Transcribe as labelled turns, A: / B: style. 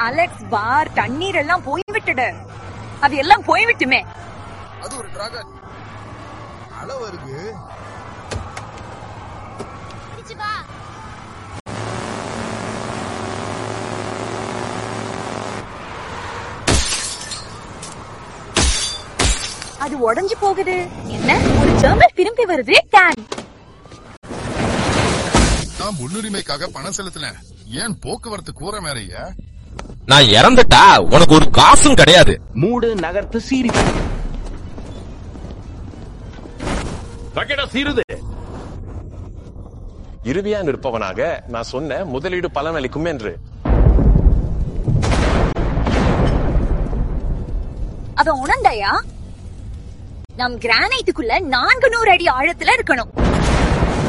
A: Alex பார் தண்ணீர் எல்லாம் போய்விட்டது அது எல்லாம் போய்விட்டுமே
B: அது ஒரு டிராகன் அலை வருது
C: பிடிச்சு வா
A: அது உடைஞ்சு போகுது என்ன ஒரு ஜெர்மல் திரும்பி வருது கேன்
B: நான் முன்னுரிமைக்காக பணம் செலுத்தினேன் ஏன் போக்குவரத்து கூற மேறைய
D: நான் இறந்துட்டா உனக்கு ஒரு காசும் கிடையாது
E: மூடு நகர்த்து சீரி
D: பக்கெட்டா சீருது
F: இறுதியா நிற்பவனாக நான் சொன்ன முதலீடு பலனளிக்கும் என்று
A: அவன் உணர்ந்தாயா நம் கிரானைட்டுக்குள்ள நான்கு நூறு அடி ஆழத்துல இருக்கணும்